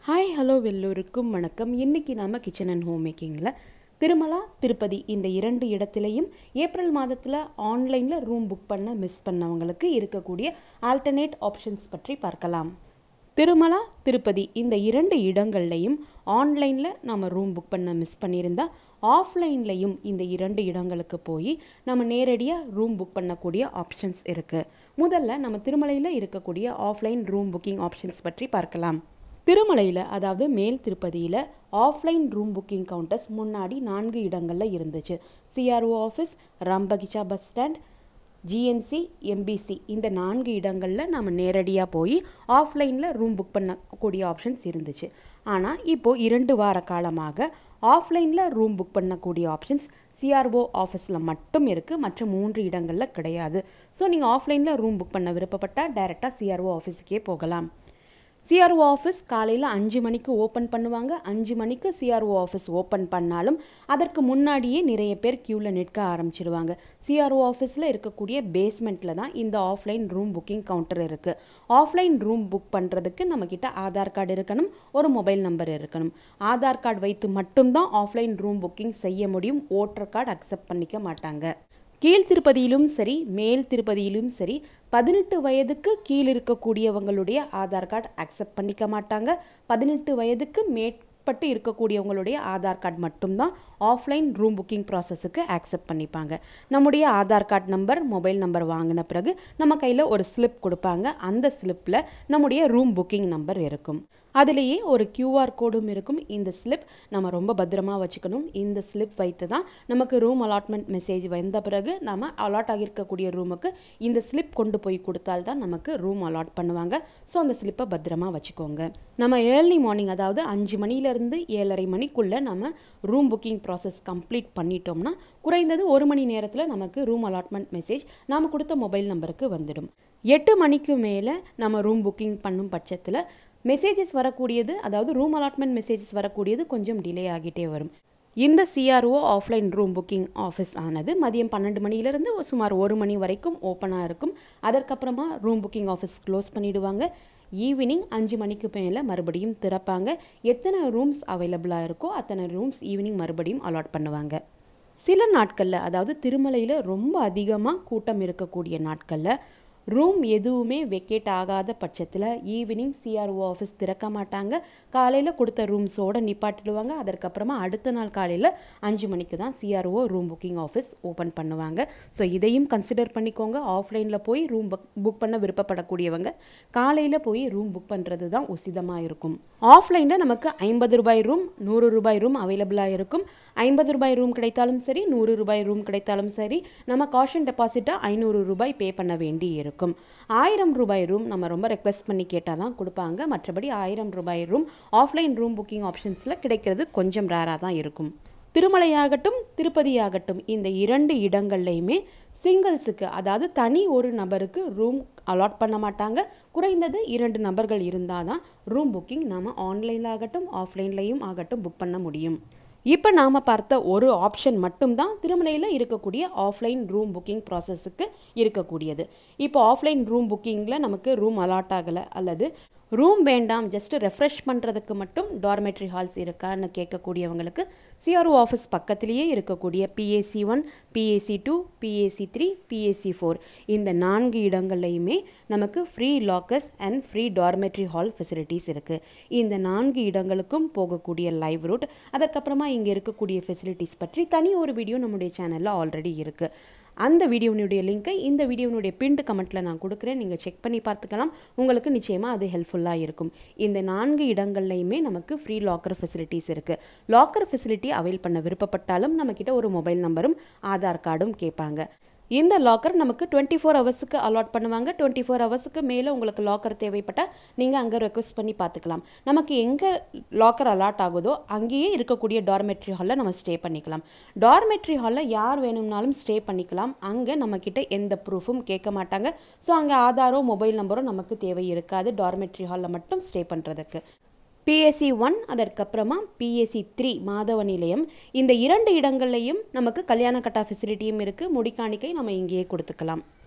hi hello எல்லோருக்கும் வணக்கம் இன்றைக்கி நாம் கிச்சன் அண்ட் ஹோம் மேக்கிங்கில் திருமலா திருப்பதி இந்த இரண்டு இடத்துலையும் ஏப்ரல் மாதத்தில் ஆன்லைனில் ரூம் புக் பண்ண மிஸ் பண்ணவங்களுக்கு இருக்கக்கூடிய ஆல்டர்னேட் ஆப்ஷன்ஸ் பற்றி பார்க்கலாம் திருமலா திருப்பதி இந்த இரண்டு இடங்கள்லையும் ஆன்லைனில் நம்ம ரூம் புக் பண்ண மிஸ் பண்ணியிருந்தா ஆஃப்லைன்லையும் இந்த இரண்டு இடங்களுக்கு போய் நம்ம நேரடியாக ரூம் புக் பண்ணக்கூடிய ஆப்ஷன்ஸ் இருக்குது முதல்ல நம்ம திருமலையில் இருக்கக்கூடிய ஆஃப்லைன் ரூம் புக்கிங் ஆப்ஷன்ஸ் பற்றி பார்க்கலாம் திருமலையில் அதாவது மேல் திருப்பதியில் ஆஃப்லைன் ரூம் புக்கிங் கவுண்டர்ஸ் முன்னாடி நான்கு இடங்களில் இருந்துச்சு CRO office Rambagicha bus stand GNC MBC இந்த நான்கு இடங்களில் நம்ம நேரடியாக போய் ஆஃப்லைனில் ரூம் புக் பண்ணக்கூடிய ஆப்ஷன்ஸ் இருந்துச்சு ஆனால் இப்போது இரண்டு வார காலமாக ஆஃப்லைனில் ரூம் புக் பண்ணக்கூடிய ஆப்ஷன்ஸ் சிஆர்ஓ ஆஃபீஸில் மட்டும் இருக்குது மற்ற மூன்று இடங்களில் கிடையாது ஸோ நீங்கள் ஆஃப்லைனில் ரூம் புக் பண்ண விருப்பப்பட்டால் டைரெக்டாக சிஆர்ஓ ஆஃபீஸுக்கே போகலாம் சிஆர்ஓ ஆஃபீஸ் காலையில் அஞ்சு மணிக்கு ஓப்பன் பண்ணுவாங்க அஞ்சு மணிக்கு சிஆர்ஓ ஆஃபீஸ் ஓப்பன் பண்ணாலும் அதற்கு முன்னாடியே நிறைய பேர் க்யூவில் நிற்க ஆரம்பிச்சிருவாங்க சிஆர்ஓ ஆஃபீஸில் இருக்கக்கூடிய பேஸ்மெண்ட்டில் தான் இந்த ஆஃப்லைன் ரூம் புக்கிங் கவுண்டர் இருக்குது ஆஃப்லைன் ரூம் புக் பண்ணுறதுக்கு நம்மக்கிட்ட ஆதார் கார்டு இருக்கணும் ஒரு மொபைல் நம்பர் இருக்கணும் ஆதார் கார்டு வைத்து மட்டும்தான் ஆஃப்லைன் ரூம் புக்கிங் செய்ய முடியும் ஓட்டர் கார்டு அக்செப்ட் பண்ணிக்க மாட்டாங்க கீழ் திருப்பதியிலும் சரி மேல் திருப்பதியிலும் சரி பதினெட்டு வயதுக்கு கீழ் இருக்கக்கூடியவங்களுடைய ஆதார் கார்டு அக்செப்ட் பண்ணிக்க மாட்டாங்க பதினெட்டு வயதுக்கு மேற்பட்டு இருக்கக்கூடியவங்களுடைய ஆதார் கார்டு மட்டும்தான் ஆஃப்லைன் ரூம் புக்கிங் ப்ராசஸுக்கு ஆக்செப்ட் பண்ணிப்பாங்க நம்முடைய Aadhaar card number mobile number வாங்கின பிறகு நம்ம கையில் ஒரு ஸ்லிப் கொடுப்பாங்க அந்த ஸ்லிப்பில் நம்முடைய ரூம் புக்கிங் நம்பர் இருக்கும் அதுலேயே ஒரு கியூஆர் கோடும் இருக்கும் இந்த ஸ்லிப் நம்ம ரொம்ப பத்திரமா வச்சுக்கணும் இந்த ஸ்லிப் வைத்து தான் நமக்கு ரூம் அலாட்மெண்ட் மெசேஜ் வந்த பிறகு நம்ம அலாட் ஆகியிருக்கக்கூடிய ரூமுக்கு இந்த ஸ்லிப் கொண்டு போய் கொடுத்தால்தான் நமக்கு ரூம் அலாட் பண்ணுவாங்க ஸோ அந்த ஸ்லிப்பை பத்திரமா வச்சுக்கோங்க நம்ம ஏர்லி மார்னிங் அதாவது அஞ்சு மணிலேருந்து ஏழரை மணிக்குள்ளே நம்ம ரூம் புக்கிங் ப்ராசஸ் கம்ப்ளீட் பண்ணிட்டோம்னா குறைந்தது ஒரு மணி நேரத்தில் நமக்கு ரூம் அலாட்மெண்ட் மெசேஜ் நாம் கொடுத்த மொபைல் நம்பருக்கு வந்துடும் எட்டு மணிக்கு மேலே நம்ம ரூம் புக்கிங் பண்ணும் பட்சத்தில் மெசேஜஸ் வரக்கூடியது அதாவது ரூம் அலாட்மெண்ட் மெசேஜஸ் வரக்கூடியது கொஞ்சம் டிலே ஆகிட்டே வரும் இந்த CRO offline room booking office ஆனது மதியம் பன்னெண்டு மணிலேருந்து சுமார் ஒரு மணி வரைக்கும் ஓப்பனாக இருக்கும் அதற்கப்புறமா ரூம் புக்கிங் ஆஃபீஸ் க்ளோஸ் பண்ணிவிடுவாங்க ஈவினிங் அஞ்சு மணிக்கு மேலே மறுபடியும் திறப்பாங்க எத்தனை ரூம்ஸ் அவைலபிளாக இருக்கோ அத்தனை ரூம்ஸ் ஈவினிங் மறுபடியும் அலாட் பண்ணுவாங்க சில நாட்களில் அதாவது திருமலையில் ரொம்ப அதிகமாக கூட்டம் இருக்கக்கூடிய நாட்களில் ரூம் எதுவுமே வெக்கேட் ஆகாத பட்சத்தில் ஈவினிங் சிஆர்ஓ ஆஃபீஸ் திறக்க மாட்டாங்க காலையில் கொடுத்த ரூம்ஸோடு நிப்பாட்டிடுவாங்க அதற்கப்புறமா அடுத்த நாள் காலையில் அஞ்சு மணிக்கு தான் CRO room booking office open பண்ணுவாங்க ஸோ இதையும் கன்சிடர் பண்ணிக்கோங்க ஆஃப்லைனில் போய் ரூம் புக் புக் பண்ண விருப்பப்படக்கூடியவங்க காலையில் போய் ரூம் புக் பண்ணுறது தான் உசிதமாக இருக்கும் ஆஃப்லைனில் நமக்கு ஐம்பது ரூபாய் ரூம் நூறு ரூபாய் ரூம் அவைலபிளாக இருக்கும் ஐம்பது ரூபாய் ரூம் கிடைத்தாலும் சரி நூறு ரூபாய் ரூம் கிடைத்தாலும் சரி நம்ம காஷன் டெபாசிட்டாக ஐநூறு ரூபாய் பே பண்ண வேண்டி இருக்கும் ஆயிரம் ரூபாய் ரூம் நம்ம ரொம்ப ரெக்வெஸ்ட் பண்ணி கேட்டால் தான் கொடுப்பாங்க மற்றபடி ஆயிரம் ரூபாய் ரூம் ஆஃப்லைன் ரூம் புக்கிங் ஆப்ஷன்ஸில் கிடைக்கிறது கொஞ்சம் ரேராக தான் இருக்கும் திருமலையாகட்டும் திருப்பதியாகட்டும் இந்த இரண்டு இடங்கள்லையுமே சிங்கிள்ஸுக்கு அதாவது தனி ஒரு நபருக்கு ரூம் அலாட் பண்ண மாட்டாங்க குறைந்தது இரண்டு நபர்கள் இருந்தால் தான் ரூம் புக்கிங் நாம் ஆன்லைனில் ஆகட்டும் ஆஃப்லைன்லேயும் ஆகட்டும் புக் பண்ண முடியும் இப்போ நாம் பார்த்த ஒரு ஆப்ஷன் மட்டும்தான் திருமலையில் இருக்கக்கூடிய ஆஃப்லைன் ரூம் புக்கிங் ப்ராசஸுக்கு இருக்கக்கூடியது இப்போ ஆஃப்லைன் ரூம் புக்கிங்கில் நமக்கு ரூம் அலாட் ஆகலை அல்லது ரூம் வேண்டாம் ஜஸ்ட் ரெஃப்ரெஷ் பண்ணுறதுக்கு மட்டும் டார்மெட்ரி ஹால்ஸ் இருக்கான்னு கேட்கக்கூடியவங்களுக்கு சிஆர்ஓ ஆஃபீஸ் பக்கத்துலேயே இருக்கக்கூடிய PAC one PAC two PAC three PAC four இந்த நான்கு இடங்கள்லையுமே நமக்கு free lockers and free dormitory hall facilities இருக்குது இந்த நான்கு இடங்களுக்கும் போகக்கூடிய லைவ் ரூட் அதுக்கப்புறமா இங்கே இருக்கக்கூடிய ஃபெசிலிட்டிஸ் பற்றி தனி ஒரு வீடியோ நம்முடைய சேனலில் ஆல்ரெடி இருக்குது அந்த வீடியோனுடைய லிங்க்கை இந்த வீடியோனுடைய பின்ட் கமெண்ட்டில் நான் கொடுக்குறேன் நீங்கள் செக் பண்ணி பார்த்துக்கலாம் உங்களுக்கு நிச்சயமாக அது ஹெல்ப்ஃபுல்லாக இருக்கும் இந்த நான்கு இடங்கள்லையுமே நமக்கு ஃப்ரீ லாக்கர் ஃபெசிலிட்டிஸ் இருக்குது லாக்கர் ஃபெசிலிட்டி அவைல் பண்ண விருப்பப்பட்டாலும் நம்மக்கிட்ட ஒரு மொபைல் நம்பரும் ஆதார் கார்டும் கேட்பாங்க இந்த லாக்கர் நமக்கு டுவெண்ட்டி ஃபோர் ஹவர்ஸுக்கு அலாட் பண்ணுவாங்க டுவெண்ட்டி ஃபோர் ஹவர்ஸுக்கு மேலே உங்களுக்கு லாக்கர் தேவைப்பட்டால் நீங்கள் அங்கே ரெக்வஸ்ட் பண்ணி பார்த்துக்கலாம் நமக்கு எங்கே லாக்கர் அலாட் ஆகுதோ அங்கேயே இருக்கக்கூடிய டார்மெட்ரி ஹாலில் நம்ம ஸ்டே பண்ணிக்கலாம் டார்மெட்ரி ஹாலில் யார் வேணும்னாலும் ஸ்டே பண்ணிக்கலாம் அங்கே நம்மக்கிட்ட எந்த ப்ரூஃபும் கேட்க மாட்டாங்க ஸோ அங்கே ஆதாரோ மொபைல் நம்பரோ நமக்கு தேவை இருக்காது டார்மெட்ரி ஹாலில் மட்டும் ஸ்டே பண்ணுறதுக்கு பிஎஸ்சி ஒன் அதற்கப்புறமா பிஎஸ்சி த்ரீ மாதவ நிலையம் இந்த இரண்டு இடங்கள்லையும் நமக்கு கல்யாண கட்டா ஃபெசிலிட்டியும் இருக்குது முடிக்காணிக்கை நம்ம இங்கேயே கொடுத்துக்கலாம்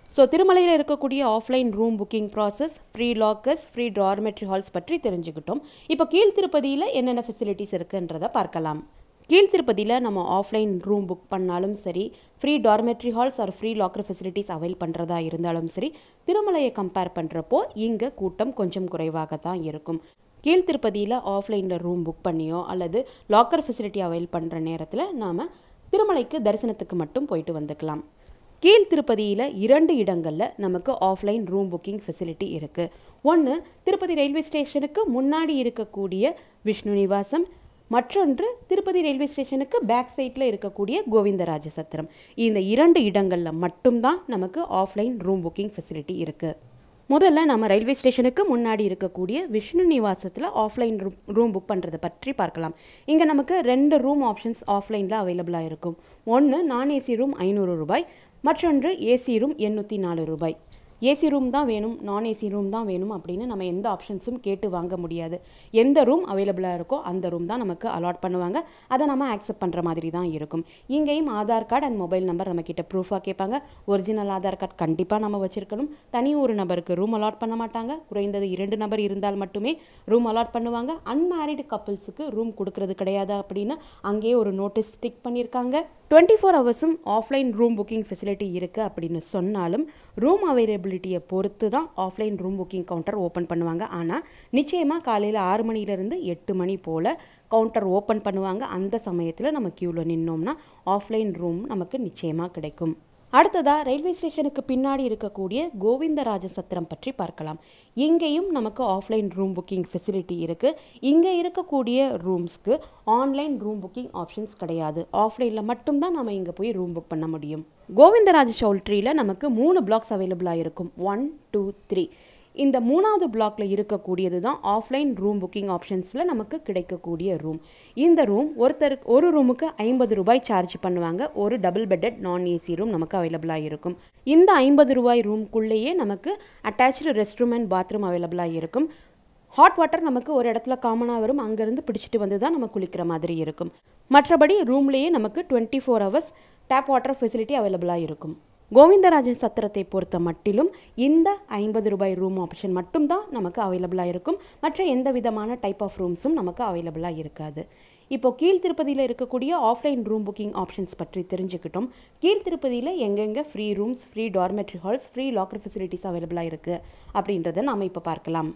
ஸோ திருமலையில் இருக்கக்கூடிய offline room booking process free lockers free dormitory halls பற்றி தெரிஞ்சுக்கிட்டோம் இப்போ கீழ்த்திருப்பதியில் என்னென்ன ஃபெசிலிட்டிஸ் இருக்குன்றதை பார்க்கலாம் கீழ்த்திருப்பதியில் நம்ம ஆஃப்லைன் ரூம் புக் பண்ணாலும் சரி free dormitory halls or free locker facilities avail பண்ணுறதா இருந்தாலும் சரி திருமலையை கம்பேர் பண்ணுறப்போ இங்கே கூட்டம் கொஞ்சம் குறைவாக தான் இருக்கும் கீழ்த்திருப்பதியில் ஆஃப்லைனில் ரூம் புக் பண்ணியோ அல்லது லாக்கர் ஃபெசிலிட்டி அவைல் பண்ணுற நேரத்தில் நாம் திருமலைக்கு தரிசனத்துக்கு மட்டும் போயிட்டு வந்துக்கலாம் கீழ்த்திருப்பதியில் இரண்டு இடங்களில் நமக்கு ஆஃப்லைன் ரூம் புக்கிங் ஃபெசிலிட்டி இருக்குது ஒன்று திருப்பதி ரயில்வே ஸ்டேஷனுக்கு முன்னாடி இருக்கக்கூடிய விஷ்ணு நிவாசம் மற்றொன்று திருப்பதி ரயில்வே ஸ்டேஷனுக்கு பேக் சைடில் இருக்கக்கூடிய கோவிந்தராஜ சத்திரம் இந்த இரண்டு இடங்களில் மட்டும்தான் நமக்கு ஆஃப்லைன் ரூம் புக்கிங் ஃபெசிலிட்டி இருக்குது முதல்ல நம்ம ரயில்வே ஸ்டேஷனுக்கு முன்னாடி இருக்கக்கூடிய விஷ்ணு நிவாசத்தில் ஆஃப்லைன் ரூம் ரூம் புக் பண்ணுறதை பற்றி பார்க்கலாம் இங்கே நமக்கு ரெண்டு ரூம் ஆப்ஷன்ஸ் ஆஃப்லைனில் அவைலபிளாக இருக்கும் ஒன்று நான் ஏசி ரூம் ஐநூறு ரூபாய் மற்றொன்று ஏசி ரூம் எண்ணூற்றி நாலு ரூபாய் ஏசி ரூம் தான் வேணும் நான் ஏசி ரூம் தான் வேணும் அப்படின்னு நம்ம எந்த ஆப்ஷன்ஸும் கேட்டு வாங்க முடியாது எந்த ரூம் அவைலபிளாக இருக்கோ அந்த ரூம் தான் நமக்கு அலாட் பண்ணுவாங்க அதை நம்ம ஆக்செப்ட் பண்ணுற மாதிரி தான் இருக்கும் இங்கேயும் Aadhaar card and mobile number நம்மக்கிட்ட ப்ரூஃபாக கேட்பாங்க ஒரிஜினல் ஆதார் கார்டு கண்டிப்பாக நம்ம வச்சுருக்கணும் தனி ஒரு நபருக்கு ரூம் அலாட் பண்ண மாட்டாங்க குறைந்தது இரண்டு நபர் இருந்தால் மட்டுமே ரூம் அலாட் பண்ணுவாங்க அன்மேரிடு கப்புள்ஸுக்கு ரூம் கொடுக்கறது கிடையாது அப்படின்னு அங்கேயே ஒரு நோட்டீஸ் ஸ்டிக் பண்ணியிருக்காங்க டுவெண்ட்டி ஃபோர் ஹவர்ஸும் ஆஃப்லைன் ரூம் புக்கிங் ஃபெசிலிட்டி இருக்குது அப்படின்னு சொன்னாலும் ரூம் அவைலபிலிட்டியை பொறுத்து தான் offline room booking counter open பண்ணுவாங்க ஆனால் நிச்சயமாக காலையில் ஆறு மணிலேருந்து எட்டு மணி போல் கவுண்டர் ஓப்பன் பண்ணுவாங்க அந்த சமயத்தில் நம்ம க்யூவில் நின்னோம்னா ஆஃப்லைன் ரூம் நமக்கு நிச்சயமாக கிடைக்கும் அடுத்ததாக ரயில்வே ஸ்டேஷனுக்கு பின்னாடி இருக்கக்கூடிய கோவிந்தராஜ சத்திரம் பற்றி பார்க்கலாம் இங்கேயும் நமக்கு ஆஃப்லைன் ரூம் புக்கிங் ஃபெசிலிட்டி இருக்குது இங்கே இருக்கக்கூடிய ரூம்ஸ்க்கு ஆன்லைன் ரூம் புக்கிங் ஆப்ஷன்ஸ் கிடையாது ஆஃப்லைனில் மட்டும்தான் நம்ம இங்கே போய் ரூம் புக் பண்ண முடியும் கோவிந்தராஜ சௌல்ட்ரியில் நமக்கு மூணு பிளாக்ஸ் அவைலபிளாக இருக்கும் ஒன் டூ த்ரீ இந்த மூணாவது பிளாக்ல இருக்கக்கூடியது தான் ஆஃப்லைன் ரூம் புக்கிங் ஆப்ஷன்ஸில் நமக்கு கிடைக்கக்கூடிய ரூம் இந்த ரூம் ஒருத்தருக்கு ஒரு ரூமுக்கு ஐம்பது ரூபாய் சார்ஜ் பண்ணுவாங்க ஒரு double bedded non AC room நமக்கு அவைலபிளாக இருக்கும் இந்த ஐம்பது ரூபாய் ரூம்குள்ளேயே நமக்கு attach rest room and bathroom அவைலபிளாக இருக்கும் ஹாட் வாட்டர் நமக்கு ஒரு இடத்துல காமனாக வரும் அங்கேருந்து பிடிச்சிட்டு வந்து தான் நம்ம குளிக்கிற மாதிரி இருக்கும் மற்றபடி ரூம்லேயே நமக்கு twenty four hours tap water facility அவைலபிளாக இருக்கும் கோவிந்தராஜன் சத்திரத்தை பொறுத்த மட்டிலும் இந்த ஐம்பது ரூபாய் ரூம் ஆப்ஷன் மட்டும்தான் நமக்கு அவைலபிளாக இருக்கும் மற்ற எந்த விதமான டைப் ஆஃப் ரூம்ஸும் நமக்கு அவைலபிளாக இருக்காது இப்போ கீழ்த்திருப்பதியில் இருக்கக்கூடிய ஆஃப்லைன் ரூம் புக்கிங் ஆப்ஷன்ஸ் பற்றி தெரிஞ்சுக்கிட்டோம் கீழ்த்திருப்பதியில் எங்கெங்கே free rooms free dormitory halls free locker facilities அவைலபிளாக இருக்குது அப்படின்றத நாம் இப்போ பார்க்கலாம்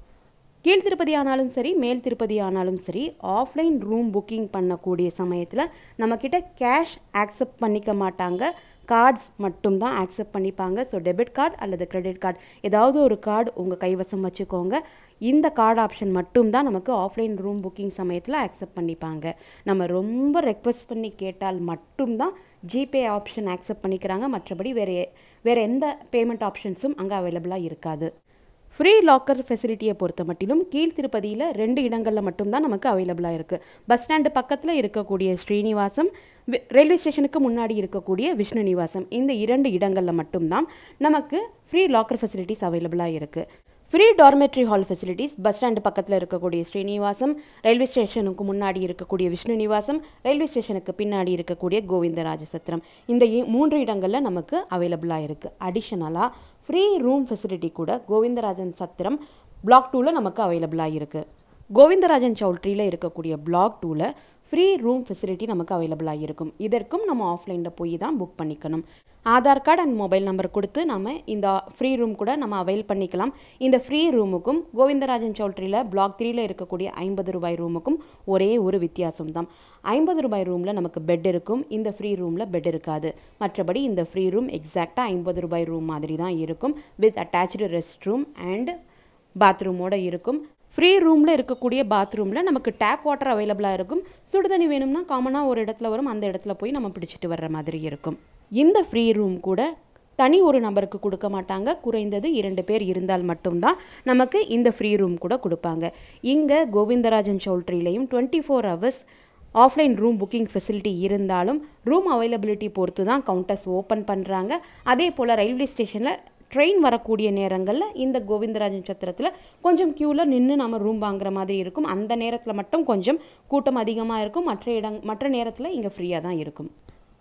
கீழ் திருப்பதி ஆனாலும் சரி மேல் திருப்பதி ஆனாலும் சரி ஆஃப்லைன் ரூம் புக்கிங் பண்ணக்கூடிய சமயத்தில் நம்மக்கிட்ட கேஷ் ஆக்செப்ட் பண்ணிக்க மாட்டாங்க கார்ட்ஸ் மட்டும்தான் ஆக்செப்ட் பண்ணிப்பாங்க ஸோ டெபிட் கார்டு அல்லது கிரெடிட் கார்டு ஏதாவது ஒரு கார்டு உங்கள் கைவசம் வச்சுக்கோங்க இந்த கார்டு ஆப்ஷன் மட்டும்தான் நமக்கு ஆஃப்லைன் ரூம் புக்கிங் சமயத்தில் ஆக்செப்ட் பண்ணிப்பாங்க நம்ம ரொம்ப ரெக்வஸ்ட் பண்ணி கேட்டால் மட்டும்தான் ஜிபே ஆப்ஷன் ஆக்செப்ட் பண்ணிக்கிறாங்க மற்றபடி வேறு வேறு எந்த பேமெண்ட் ஆப்ஷன்ஸும் அங்கே அவைலபிளாக இருக்காது ஃப்ரீ லாக்கர் ஃபெசிலிட்டியை பொறுத்த மட்டிலும் கீழ் திருப்பதியில் ரெண்டு இடங்களில் மட்டும்தான் நமக்கு அவைலபிளாக இருக்குது பஸ் ஸ்டாண்டு பக்கத்தில் இருக்கக்கூடிய ஸ்ரீனிவாசம் வி- ரயில்வே ஸ்டேஷனுக்கு முன்னாடி இருக்கக்கூடிய விஷ்ணு நிவாசம் இந்த இரண்டு இடங்களில் மட்டும்தான் நமக்கு ஃப்ரீ லாக்கர் ஃபெசிலிட்டிஸ் அவைலபிளாக இருக்குது free dormitory hall facilities bus stand பக்கத்தில் இருக்கக்கூடிய ஸ்ரீனிவாசம் ரயில்வே ஸ்டேஷனுக்கு முன்னாடி இருக்கக்கூடிய விஷ்ணு நிவாசம் ரயில்வே ஸ்டேஷனுக்கு பின்னாடி இருக்கக்கூடிய கோவிந்தராஜ சத்திரம் இந்த இ- மூன்று இடங்களில் நமக்கு அவைலபிளாக இருக்குது அடிஷனலாக ஃப்ரீ ரூம் ஃபெசிலிட்டி கூட கோவிந்தராஜன் சத்திரம் பிளாக் டூவில் நமக்கு அவைலபிளாக இருக்குது கோவிந்தராஜன் சௌல்ட்ரியில் இருக்கக்கூடிய பிளாக் டூவில் ஃப்ரீ ரூம் ஃபெசிலிட்டி நமக்கு அவைலபிளாக இருக்கும் இதற்கும் நம்ம ஆஃப்லைனில் போய் தான் புக் பண்ணிக்கணும் Aadhaar card and mobile number கொடுத்து நம்ம இந்த ஃப்ரீ ரூம் கூட நம்ம அவைல் பண்ணிக்கலாம் இந்த ஃப்ரீ ரூமுக்கும் கோவிந்தராஜன் சௌல்ட்ரியில் பிளாக் த்ரீல இருக்கக்கூடிய ஐம்பது ரூபாய் ரூமுக்கும் ஒரே ஒரு வித்தியாசம் தான் ஐம்பது ரூபாய் ரூமில் நமக்கு பெட் இருக்கும் இந்த ஃப்ரீ ரூமில் பெட் இருக்காது மற்றபடி இந்த ஃப்ரீ ரூம் எக்ஸாக்டாக ஐம்பது ரூபாய் ரூம் மாதிரி தான் இருக்கும் with attach rest room and பாத்ரூமோட இருக்கும் ஃப்ரீ ரூமில் இருக்கக்கூடிய பாத்ரூமில் நமக்கு டேப் வாட்டர் அவைலபிளாக இருக்கும் சுடுதண்ணி வேணும்னா காமனாக ஒரு இடத்துல வரும் அந்த இடத்துல போய் நம்ம பிடிச்சிட்டு வர்ற மாதிரி இருக்கும் இந்த ஃப்ரீ ரூம் கூட தனி ஒரு நபருக்கு கொடுக்க மாட்டாங்க குறைந்தது இரண்டு பேர் இருந்தால் மட்டும்தான் நமக்கு இந்த ஃப்ரீ ரூம் கூட கொடுப்பாங்க இங்கே கோவிந்தராஜன் சௌல்ட்ரிலையும் twenty four hours offline room booking facility இருந்தாலும் ரூம் அவைலபிலிட்டி பொறுத்து தான் கவுண்டர்ஸ் ஓப்பன் பண்ணுறாங்க அதே போல் ரயில்வே ஸ்டேஷனில் ட்ரெயின் வரக்கூடிய நேரங்களில் இந்த கோவிந்தராஜன் சத்திரத்தில் கொஞ்சம் க்யூவில் நின்று நம்ம ரூம் வாங்குற மாதிரி இருக்கும் அந்த நேரத்தில் மட்டும் கொஞ்சம் கூட்டம் அதிகமாக இருக்கும் மற்ற இடம் மற்ற நேரத்தில் இங்கே ஃப்ரீயாக தான் இருக்கும்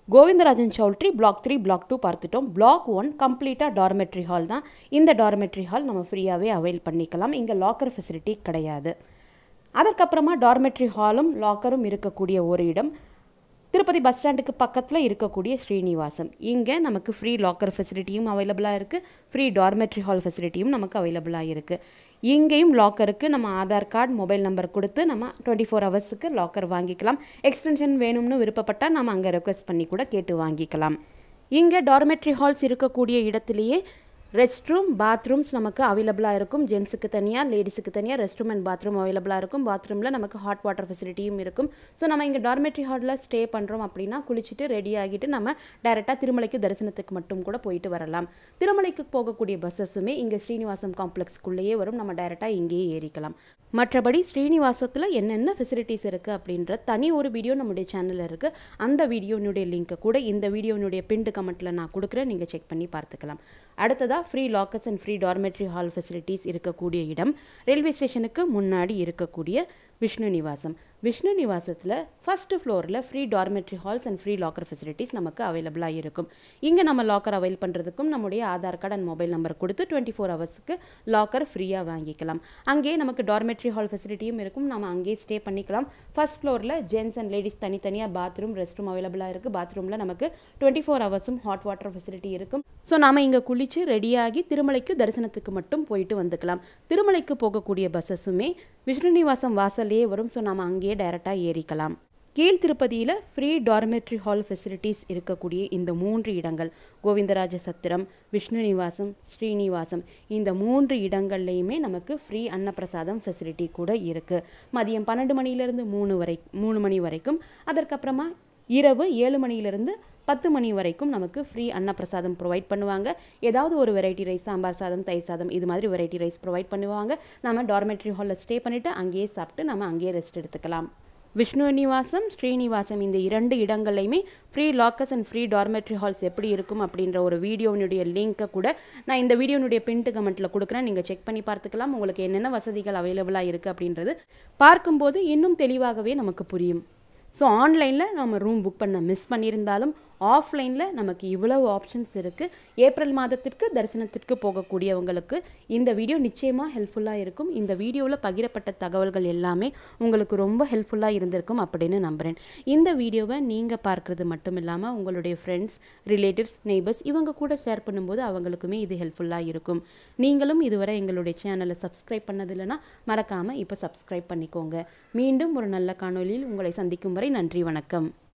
Govindarajan choultry block three block two பார்த்துட்டோம் பிளாக் ஒன் கம்ப்ளீட்டாக டார்மெட்ரி ஹால் தான் இந்த டார்மெட்ரி ஹால் நம்ம ஃப்ரீயாகவே அவைல் பண்ணிக்கலாம் இங்கே லாக்கர் ஃபெசிலிட்டி கிடையாது அதற்கப்புறமா டார்மெட்ரி ஹாலும் லாக்கரும் இருக்கக்கூடிய ஒரு இடம் திருப்பதி பஸ் ஸ்டாண்டுக்கு பக்கத்தில் இருக்கக்கூடிய ஸ்ரீனிவாசம் இங்கே நமக்கு ஃப்ரீ லாக்கர் ஃபெசிலிட்டியும் அவைலபிளாக இருக்குது ஃப்ரீ டார்மெட்ரி ஹால் ஃபெசிலிட்டியும் நமக்கு அவைலபிளாக இருக்குது இங்கேயும் லாக்கருக்கு நம்ம ஆதார் கார்டு மொபைல் நம்பர் கொடுத்து நம்ம டுவெண்ட்டி ஃபோர் ஹவர்ஸுக்கு லாக்கர் வாங்கிக்கலாம் எக்ஸ்டென்ஷன் வேணும்னு விருப்பப்பட்டால் நம்ம அங்கே ரெக்வஸ்ட் பண்ணி கூட கேட்டு வாங்கிக்கலாம் இங்கே டார்மெட்ரி ஹால்ஸ் இருக்கக்கூடிய இடத்துலையே ரெஸ்ட் ரூம் பாத்ரூம்ஸ் நமக்கு அவைலபிளாக இருக்கும் ஜென்ஸுக்கு தனியாக லேடிஸுக்கு தனியாக ரெஸ்ட் ரூம் அண்ட் பாத்ரூம் அவைலபிளாக இருக்கும் பாத்ரூமில் நமக்கு ஹாட் வாட்டர் ஃபெசிலிட்டியும் இருக்கும் ஸோ நம்ம இங்கே டார்மெட்ரி ஹாலில் ஸ்டே பண்ணுறோம் அப்படின்னா குளிச்சுட்டு ரெடி ஆகிட்டு நம்ம டேரெக்டாக திருமலைக்கு தரிசனத்துக்கு மட்டும் கூட போயிட்டு வரலாம் திருமலைக்கு போகக்கூடிய பஸ்ஸஸுமே இங்கே ஸ்ரீனிவாசம் காம்ப்ளெக்ஸ்க்குள்ளேயே வரும் நம்ம டேரெக்டாக இங்கேயே ஏறிக்கலாம் மற்றபடி ஸ்ரீனிவாசத்தில் என்னென்ன ஃபெசிலிட்டிஸ் இருக்குது அப்படின்ற தனி ஒரு வீடியோ நம்முடைய சேனலில் இருக்குது அந்த வீடியோனுடைய லிங்க்கை கூட இந்த வீடியோனுடைய பின்டு கமெண்ட்டில் நான் கொடுக்குறேன் நீங்கள் செக் பண்ணி பார்த்துக்கலாம் அடுத்ததாக free lockers and free dormitory hall facilities இருக்கக்கூடிய இடம் ரயில்வே ஸ்டேஷனுக்கு முன்னாடி இருக்கக்கூடிய விஷ்ணு நிவாசம் விஷ்ணு நிவாசத்தில் ஃபஸ்ட்டு ஃப்ளோரில் free dormitory halls and free locker facilities நமக்கு அவைலபிளாக இருக்கும் இங்கே நம்ம லாக்கர் அவைல் பண்ணுறதுக்கும் நம்முடைய Aadhaar card and mobile number கொடுத்து டுவெண்ட்டி ஃபோர் ஹவர்ஸ்க்கு லாக்கர் ஃப்ரீயாக வாங்கிக்கலாம் அங்கேயே நமக்கு டார்மெட்ரி ஹால் ஃபெசிலிட்டியும் இருக்கும் நம்ம அங்கேயே ஸ்டே பண்ணிக்கலாம் ஃபஸ்ட் ஃப்ளோரில் ஜென்ஸ் அண்ட் லேடிஸ் தனித்தனியாக பாத்ரூம் ரெஸ்ட் ரூம் அவைலபிளாக இருக்குது பாத்ரூமில் நமக்கு டுவெண்ட்டி ஃபோர் ஹவர்ஸும் ஹாட் வாட்டர் ஃபெசிலிட்டி இருக்கும் ஸோ நாம் இங்கே குளித்து ரெடியாகி திருமலைக்கு தரிசனத்துக்கு மட்டும் போயிட்டு வந்துக்கலாம் திருமலைக்கு போகக்கூடிய பஸ்ஸஸுமே விஷ்ணுநிவாசம் வாசல்லையே வரும் ஸோ நாம் அங்கேயே டைரெக்டாக ஏறிக்கலாம் கீழ் திருப்பதியில் ஃப்ரீ டார்மெட்ரி ஹால் ஃபெசிலிட்டிஸ் இருக்கக்கூடிய இந்த மூன்று இடங்கள் கோவிந்தராஜ சத்திரம் விஷ்ணு நிவாசம் ஸ்ரீனிவாசம் இந்த மூன்று இடங்கள்லையுமே நமக்கு ஃப்ரீ அன்னப்பிரசாதம் ஃபெசிலிட்டி கூட இருக்குது மதியம் பன்னெண்டு மணிலேருந்து மூணு வரை மூணு மணி வரைக்கும் அதற்கப்புறமா இரவு ஏழு மணியிலிருந்து பத்து மணி வரைக்கும் நமக்கு ஃப்ரீ அன்னப்பிரசாதம் ப்ரொவைட் பண்ணுவாங்க ஏதாவது ஒரு வெரைட்டி ரைஸ் சாம்பார் சாதம் தயிர் சாதம் இது மாதிரி வெரைட்டி ரைஸ் ப்ரொவைட் பண்ணுவாங்க நம்ம டார்மெட்ரி ஹாலில் ஸ்டே பண்ணிவிட்டு அங்கேயே சாப்பிட்டு நம்ம அங்கேயே ரெஸ்ட் எடுத்துக்கலாம் விஷ்ணு நிவாசம் ஸ்ரீனிவாசம் இந்த இரண்டு இடங்கள்லையுமே free lockers and free dormitory halls எப்படி இருக்கும் அப்படின்ற ஒரு வீடியோனுடைய லிங்க்கை கூட நான் இந்த வீடியோனுடைய பின்ட்டு கமெண்ட்டில் கொடுக்குறேன் நீங்கள் செக் பண்ணி பார்த்துக்கலாம் உங்களுக்கு என்னென்ன வசதிகள் அவைலபிளாக இருக்குது அப்படின்றது பார்க்கும்போது இன்னும் தெளிவாகவே நமக்கு புரியும் ஸோ ஆன்லைனில் நம்ம ரூம் புக் பண்ண மிஸ் பண்ணியிருந்தாலும் ஆஃப்லைனில் நமக்கு இவ்வளவு ஆப்ஷன்ஸ் இருக்குது ஏப்ரல் மாதத்திற்கு தரிசனத்திற்கு போகக்கூடியவங்களுக்கு இந்த வீடியோ நிச்சயமாக ஹெல்ப்ஃபுல்லாக இருக்கும் இந்த வீடியோவில் பகிரப்பட்ட தகவல்கள் எல்லாமே உங்களுக்கு ரொம்ப ஹெல்ப்ஃபுல்லாக இருந்திருக்கும் அப்படின்னு நம்புகிறேன் இந்த வீடியோவை நீங்கள் பார்க்குறது மட்டும் இல்லாமல் உங்களுடைய ஃப்ரெண்ட்ஸ் ரிலேட்டிவ்ஸ் நெய்பர்ஸ் இவங்க கூட ஷேர் பண்ணும்போது அவங்களுக்குமே இது ஹெல்ப்ஃபுல்லாக இருக்கும் நீங்களும் இதுவரை எங்களுடைய சேனலை சப்ஸ்கிரைப் பண்ணதில்லைன்னா மறக்காமல் இப்போ சப்ஸ்கிரைப் பண்ணிக்கோங்க மீண்டும் ஒரு நல்ல காணொலியில் உங்களை சந்திக்கும் வரை நன்றி வணக்கம்